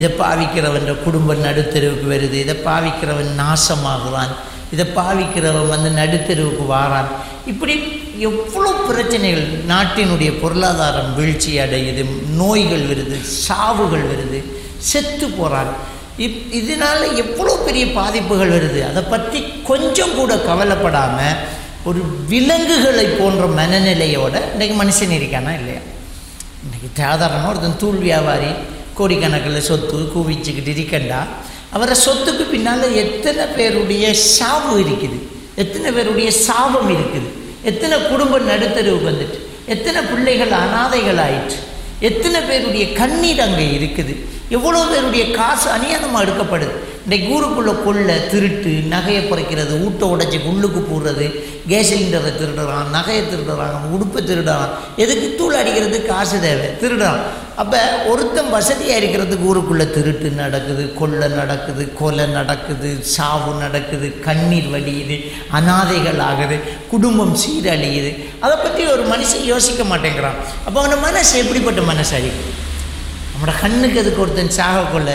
இதை பாவிக்கிறவன் குடும்பம் நடுத்தெருவுக்கு வருது இதை பாவிக்கிறவன் நாசமாகுவான் இதை பாவிக்கிறவன் வந்து நடுத்தெருவுக்கு வாரான் இப்படி எவ்வளோ பிரச்சனைகள் நாட்டினுடைய பொருளாதாரம் வீழ்ச்சி அடையுது நோய்கள் வருது சாவுகள் வருது செத்து போகிறான் இப் இதனால் எவ்வளோ பெரிய பாதிப்புகள் வருது அதை பற்றி கொஞ்சம் கூட கவலைப்படாமல் ஒரு விலங்குகளை போன்ற மனநிலையோட இன்றைக்கு மனுஷன் இருக்கானா இல்லையா இன்றைக்கி சாதாரண ஒருத்தன் தூள் வியாபாரி கோடிக்கணக்கில் சொத்து குவிச்சுக்கிட்டு இருக்கண்டா அவரை சொத்துக்கு பின்னால் எத்தனை பேருடைய சாவு இருக்குது எத்தனை பேருடைய சாபம் இருக்குது எத்தனை குடும்பம் நடுத்தருவுக்கு வந்துட்டு எத்தனை பிள்ளைகள் அனாதைகள் ஆயிற்று எத்தனை பேருடைய கண்ணீர் அங்கே இருக்குது எவ்வளோ பேருடைய காசு அநியாயமாக எடுக்கப்படுது இன்றைக்கு ஊருக்குள்ளே கொள்ள திருட்டு நகையை குறைக்கிறது ஊட்ட உடைச்சி உள்ளுக்கு போடுறது கேஸ் சிலிண்டரை திருடுறான் நகையை திருடுறான் உடுப்பை திருடுறான் எதுக்கு தூள் அடிக்கிறதுக்கு காசு தேவை திருடுறான் அப்போ ஒருத்தன் வசதியாக இருக்கிறதுக்கு ஊருக்குள்ளே திருட்டு நடக்குது கொள்ளை நடக்குது கொலை நடக்குது சாவு நடக்குது கண்ணீர் வடியுது அனாதைகள் ஆகுது குடும்பம் சீரழியுது அதை பற்றி ஒரு மனுஷன் யோசிக்க மாட்டேங்கிறான் அப்போ அவன மனசு எப்படிப்பட்ட மனசு அழிக்கும் நம்மளோட கண்ணுக்கு அதுக்கு ஒருத்தன் சாக கொள்ள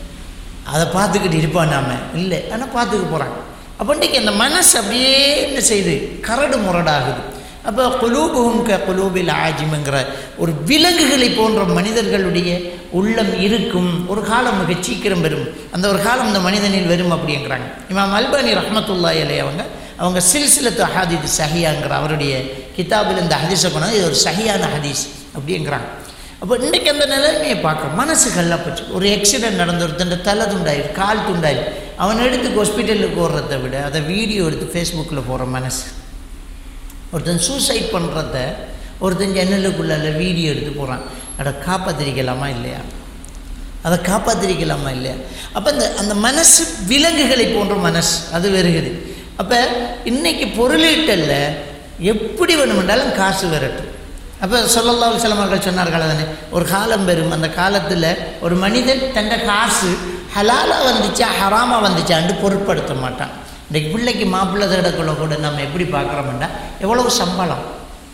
அதை பார்த்துக்கிட்டு இருப்பான் நாம இல்லை ஆனால் பார்த்துக்க போகிறாங்க அப்போ இன்றைக்கி அந்த மனசு அப்படியே என்ன செய்யுது கரடு முரடாகுது அப்போ குலூபுகும் க குலூபில் ஆஜிமுங்கிற ஒரு விலங்குகளை போன்ற மனிதர்களுடைய உள்ளம் இருக்கும் ஒரு காலம் மிக சீக்கிரம் வரும் அந்த ஒரு காலம் இந்த மனிதனில் வரும் அப்படிங்கிறாங்க இமாம் அல்பானி ரஹமத்துல்லா இலை அவங்க அவங்க சில்சிலத்து ஹாதித் சஹியாங்கிற அவருடைய கிதாபில் இந்த ஹதீஸை கொண்டாந்து இது ஒரு சஹியான ஹதீஸ் அப்படிங்கிறாங்க அப்போ இன்றைக்கு அந்த நிலைமையை பார்க்குறோம் மனசு கல்லப்பச்சு ஒரு ஆக்சிடென்ட் நடந்து ஒருத்தன் தலை துண்டாயிரு கால் துண்டாயிரு அவன் எடுத்து ஹாஸ்பிட்டலுக்கு ஓடுறதை விட அதை வீடியோ எடுத்து ஃபேஸ்புக்கில் போகிற மனசு ஒருத்தன் சூசைட் பண்ணுறத ஒருத்தன் ஜன்னலுக்குள்ளால வீடியோ எடுத்து போகிறான் அதை காப்பாற்றிருக்கலாமா இல்லையா அதை காப்பாற்றிருக்கலாமா இல்லையா அப்போ அந்த அந்த மனசு விலங்குகளை போன்ற மனசு அது வருகுது அப்போ இன்னைக்கு பொருளீட்டல்ல எப்படி வேணுமென்றாலும் காசு வரட்டும் அப்போ சொல்லல்லா சில அவர்கள் சொன்னார்கள் தானே ஒரு காலம் வரும் அந்த காலத்தில் ஒரு மனிதன் தன்னை காசு ஹலாலாக வந்துச்சா ஹராமாக வந்துச்சான்னு பொருட்படுத்த மாட்டான் இன்றைக்கு பிள்ளைக்கு மாப்பிள்ளை தேடக்குள்ள கூட நம்ம எப்படி பார்க்குறோம்னா எவ்வளவு சம்பளம்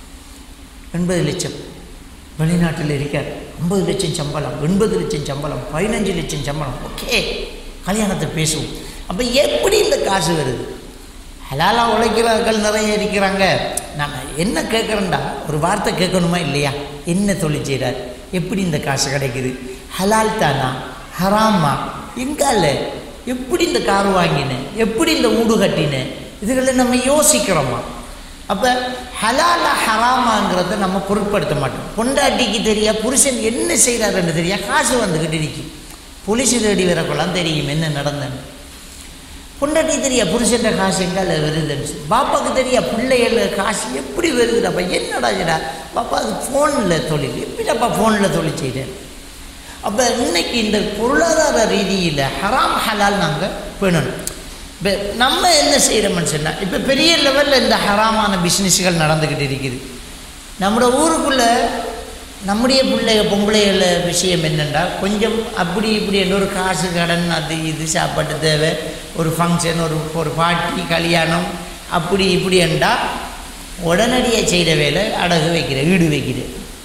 எண்பது லட்சம் வெளிநாட்டில் இருக்கார் ஐம்பது லட்சம் சம்பளம் எண்பது லட்சம் சம்பளம் பதினஞ்சு லட்சம் சம்பளம் ஓகே கல்யாணத்தை பேசுவோம் அப்போ எப்படி இந்த காசு வருது ஹலாலாக உழைக்கிறார்கள் நிறைய இருக்கிறாங்க நம்ம என்ன கேட்குறோண்டா ஒரு வார்த்தை கேட்கணுமா இல்லையா என்ன தொழில் செய்கிறார் எப்படி இந்த காசு கிடைக்குது ஹலால் தானா ஹராமா எங்கால எப்படி இந்த கார் வாங்கினேன் எப்படி இந்த வீடு கட்டினேன் இதுகளை நம்ம யோசிக்கிறோமா அப்போ ஹலாலா ஹராமாங்கிறத நம்ம பொருட்படுத்த மாட்டோம் பொண்டாட்டிக்கு தெரியா புருஷன் என்ன செய்கிறாருன்னு தெரியா காசு வந்துக்கிட்டு இருக்கு போலீஸ் தேடி வரக்கொள்ளாம் தெரியும் என்ன நடந்தேன்னு பொண்டாட்டி தெரியா புருஷன் காசு எங்கால வருதுன்னு சொல்லி பாப்பாவுக்கு தெரியா பிள்ளைகள காசு எப்படி வருதுடாப்பா என்னடா இதுடா பாப்பா அது ஃபோனில் தொழில் எப்படிடாப்பா ஃபோனில் தொழில் செய்கிறேன் அப்போ இன்னைக்கு இந்த பொருளாதார ரீதியில் ஹராம் ஹலால் நாங்கள் பேணணும் இப்போ நம்ம என்ன செய்கிறோம்னு சொன்னால் இப்போ பெரிய லெவலில் இந்த ஹராமான பிஸ்னஸ்கள் நடந்துக்கிட்டு இருக்குது நம்மளோட ஊருக்குள்ளே நம்முடைய பிள்ளைக பொம்பளைகள விஷயம் என்னென்னா கொஞ்சம் அப்படி இப்படி என்ற ஒரு காசு கடன் அது இது சாப்பாட்டு தேவை ஒரு ஃபங்க்ஷன் ஒரு ஒரு பார்ட்டி கல்யாணம் அப்படி இப்படி என்றால் உடனடியாக செய்கிற வேலை அடகு வைக்கிற ஈடு வைக்கிற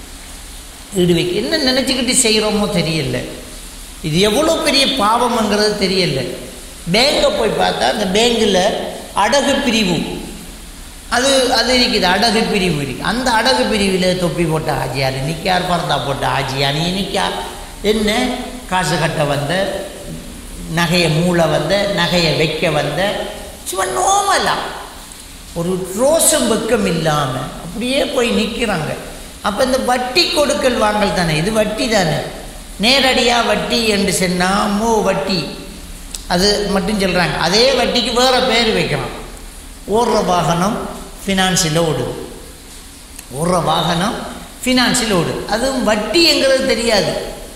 ஈடு வைக்க என்ன நினச்சிக்கிட்டு செய்கிறோமோ தெரியல இது எவ்வளோ பெரிய பாவம்ங்கிறது தெரியல பேங்கை போய் பார்த்தா அந்த பேங்கில் அடகு பிரிவு அது அது இருக்குது அடகு பிரிவு இருக்குது அந்த அடகு பிரிவில் தொப்பி போட்ட ஆஜியார் நிற்கார் பரந்தா போட்ட ஆஜியார் நீ நிற்கார் என்ன காசு கட்ட வந்த நகையை மூளை வந்த நகையை வைக்க வந்த சும்மா நோமலாம் ஒரு ரோசம் வெக்கம் இல்லாமல் அப்படியே போய் நிற்கிறாங்க அப்போ இந்த வட்டி கொடுக்கல் வாங்கல் தானே இது வட்டி தானே நேரடியாக வட்டி என்று சொன்னால் மூ வட்டி அது மட்டும் சொல்கிறாங்க அதே வட்டிக்கு வேறு பேர் வைக்கிறான் ஓடுற வாகனம் ஃபினான்ஸில் ஓடுது ஓடுற வாகனம் ஃபினான்ஸில் ஓடுது அதுவும் வட்டிங்கிறது தெரியாது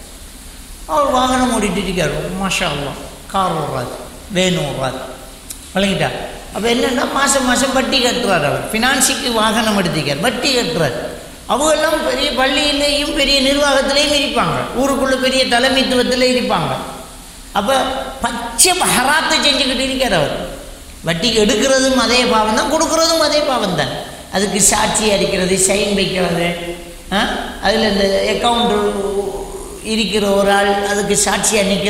அவர் வாகனம் ஓடிட்டு இருக்கார் மாஷா அல்லா கார் ஓடுறாரு வேன் ஓடுறாரு விளங்கிட்டா அப்போ என்னென்னா மாதம் மாதம் வட்டி கட்டுறார் அவர் ஃபினான்ஸுக்கு வாகனம் எடுத்துக்கார் வட்டி கட்டுறார் அவங்கெல்லாம் பெரிய பள்ளியிலேயும் பெரிய நிர்வாகத்திலையும் இருப்பாங்க ஊருக்குள்ளே பெரிய தலைமைத்துவத்தில் இருப்பாங்க அப்போ பச்சை ஹராத்தை செஞ்சுக்கிட்டு இருக்கார் அவர் வட்டிக்கு எடுக்கிறதும் அதே பாவம் தான் கொடுக்குறதும் அதே பாவம் தான் அதுக்கு சாட்சி அடிக்கிறது சைன் வைக்கிறது அதில் இந்த அக்கௌண்ட்டு இருக்கிற ஒரு ஆள் அதுக்கு சாட்சியாக நிற்க